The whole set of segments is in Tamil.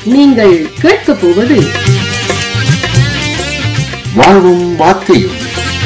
நீங்கள் கேட்கப் போவது வாழ்வும் வார்த்தையும்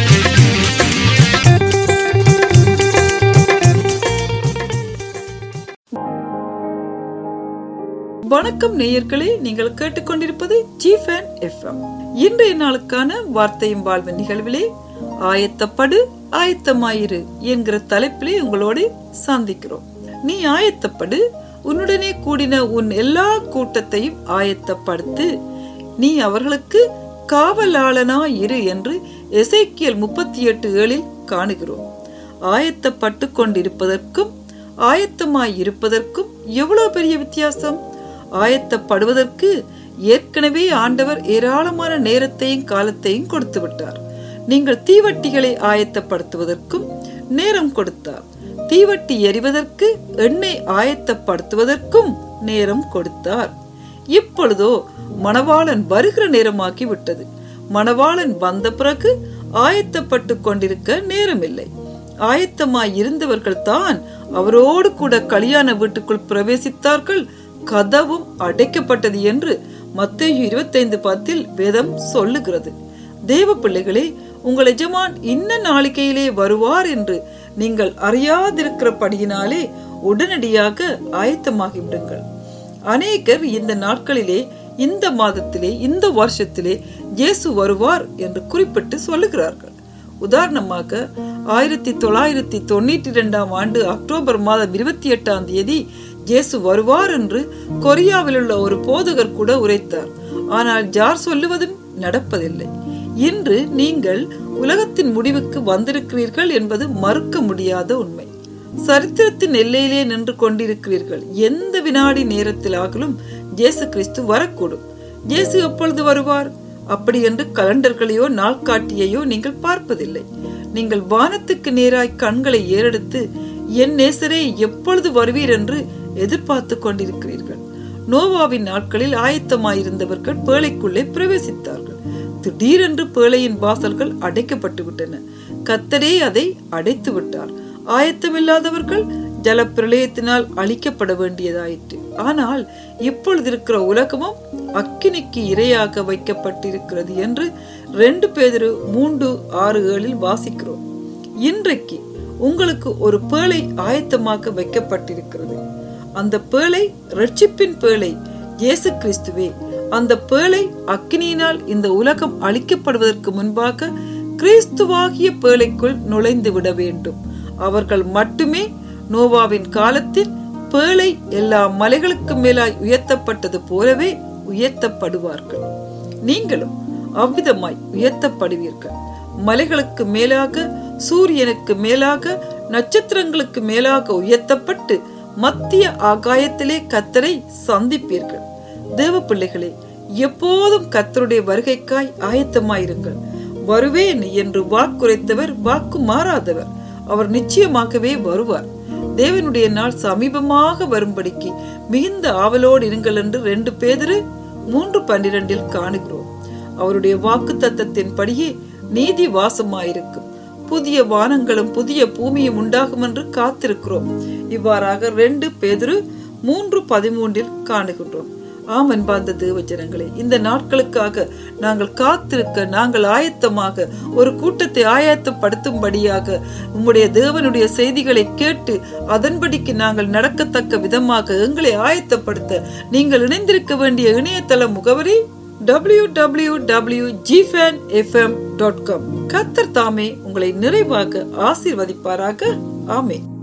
வணக்கம் நேயர்களே நீங்கள் கேட்டுக்கொண்டிருப்பது ஜிஃபேன் எஃப்எம் இன்றைய நாளுக்கான வார்த்தையும் வாழ்வு நிகழ்விலே ஆயத்தப்படு ஆயத்தமாயிரு என்கிற தலைப்பிலே உங்களோடு சந்திக்கிறோம் நீ ஆயத்தப்படு உன்னுடனே கூடின உன் எல்லா கூட்டத்தையும் ஆயத்தப்படுத்து நீ அவர்களுக்கு காவலாளனாய் இரு என்று எசேக்கியல் முப்பத்தி எட்டு ஏழில் காணுகிறோம் ஆயத்தப்பட்டு கொண்டிருப்பதற்கும் ஆயத்தமாய் இருப்பதற்கும் எவ்வளவு பெரிய வித்தியாசம் ஆயத்தப்படுவதற்கு ஏற்கனவே ஆண்டவர் ஏராளமான நேரத்தையும் காலத்தையும் கொடுத்து விட்டார் நீங்கள் தீவட்டிகளை ஆயத்தப்படுத்துவதற்கும் நேரம் கொடுத்தார் தீவட்டி எறிவதற்கு எண்ணெய் ஆயத்தப்படுத்துவதற்கும் நேரம் கொடுத்தார் இப்பொழுதோ மணவாளன் வருகிற நேரமாகி விட்டது மணவாளன் வந்த பிறகு ஆயத்தப்பட்டு கொண்டிருக்க நேரமில்லை ஆயத்தமாய் இருந்தவர்கள் தான் அவரோடு கூட கல்யாண வீட்டுக்குள் பிரவேசித்தார்கள் கதவும் அடைக்கப்பட்டது என்று மத்தேயு இருபத்தைந்து பத்தில் வேதம் சொல்லுகிறது தேவ பிள்ளைகளே உங்கள் எஜமான் இன்ன நாளிகையிலே வருவார் என்று நீங்கள் அறியாதிருக்கிறபடியினாலே உடனடியாக ஆயத்தமாகி விடுங்கள் அநேகர் இந்த நாட்களிலே இந்த மாதத்திலே இந்த வருஷத்திலே இயேசு வருவார் என்று குறிப்பிட்டு சொல்லுகிறார்கள் உதாரணமாக ஆயிரத்தி தொள்ளாயிரத்தி தொண்ணூற்றி இரண்டாம் ஆண்டு அக்டோபர் மாதம் இருபத்தி எட்டாம் தேதி இயேசு வருவார் என்று கொரியாவில் உள்ள ஒரு போதகர் கூட உரைத்தார் ஆனால் ஜார் சொல்லுவதும் நடப்பதில்லை இன்று நீங்கள் உலகத்தின் முடிவுக்கு வந்திருக்கிறீர்கள் என்பது மறுக்க முடியாத உண்மை சரித்திரத்தின் எல்லையிலே நின்று கொண்டிருக்கிறீர்கள் எந்த வினாடி நேரத்திலாகலும் இயேசு கிறிஸ்து வரக்கூடும் இயேசு எப்பொழுது வருவார் அப்படி என்று கலண்டர்களையோ நாள்காட்டியையோ நீங்கள் பார்ப்பதில்லை நீங்கள் வானத்துக்கு நேராய் கண்களை ஏறெடுத்து என் நேசரே எப்பொழுது வருவீர் என்று எதிர்பார்த்து கொண்டிருக்கிறீர்கள் நோவாவின் நாட்களில் ஆயத்தமாயிருந்தவர்கள் பேழைக்குள்ளே பிரவேசித்தார்கள் திடீரென்று பேழையின் வாசல்கள் அடைக்கப்பட்டு விட்டன கத்தரே அதை அடைத்து விட்டார் ஆயத்தமில்லாதவர்கள் ஜல பிரளயத்தினால் அழிக்கப்பட வேண்டியதாயிற்று ஆனால் இப்பொழுது இருக்கிற உலகமும் அக்கினிக்கு இரையாக வைக்கப்பட்டிருக்கிறது என்று ரெண்டு பேதிரு மூன்று ஆறு ஏழில் வாசிக்கிறோம் இன்றைக்கு உங்களுக்கு ஒரு பேழை ஆயத்தமாக வைக்கப்பட்டிருக்கிறது அந்த பேழை ரட்சிப்பின் பேழை இயேசு கிறிஸ்துவே அந்த பேழை அக்கினியினால் இந்த உலகம் அழிக்கப்படுவதற்கு முன்பாக கிறிஸ்துவாகிய பேழைக்குள் நுழைந்து விட வேண்டும் அவர்கள் மட்டுமே நோவாவின் காலத்தில் பேழை எல்லா மலைகளுக்கு மேலாய் உயர்த்தப்பட்டது போலவே உயர்த்தப்படுவார்கள் நீங்களும் அவ்விதமாய் உயர்த்தப்படுவீர்கள் மலைகளுக்கு மேலாக சூரியனுக்கு மேலாக நட்சத்திரங்களுக்கு மேலாக உயர்த்தப்பட்டு மத்திய ஆகாயத்திலே கத்தரை சந்திப்பீர்கள் தேவ பிள்ளைகளே எப்போதும் கத்தருடைய வருகைக்காய் ஆயத்தமாயிருங்கள் வருவேன் என்று வாக்குரைத்தவர் வாக்கு மாறாதவர் அவர் நிச்சயமாகவே வருவார் தேவனுடைய நாள் சமீபமாக வரும்படிக்கு மிகுந்த ஆவலோடு இருங்கள் என்று ரெண்டு பேதிரு மூன்று பன்னிரண்டில் காணுகிறோம் அவருடைய வாக்கு தத்தத்தின்படியே நீதி வாசமாயிருக்கும் புதிய வானங்களும் புதிய பூமியும் உண்டாகும் என்று காத்திருக்கிறோம் இவ்வாறாக ரெண்டு பேதிரு மூன்று பதிமூன்றில் காணுகின்றோம் ஆம் அன்பார்ந்த தேவஜனங்களே இந்த நாட்களுக்காக நாங்கள் காத்திருக்க நாங்கள் ஆயத்தமாக ஒரு கூட்டத்தை ஆயத்தப்படுத்தும்படியாக உம்முடைய தேவனுடைய செய்திகளை கேட்டு அதன்படிக்கு நாங்கள் நடக்கத்தக்க விதமாக எங்களை ஆயத்தப்படுத்த நீங்கள் இணைந்திருக்க வேண்டிய இணையதள முகவரி டபிள்யூ டபிள்யூ டபிள்யூ ஜிஃபேன் எஃப்எம் டாட் காம் கத்தர் தாமே உங்களை நிறைவாக ஆசீர்வதிப்பாராக ஆமே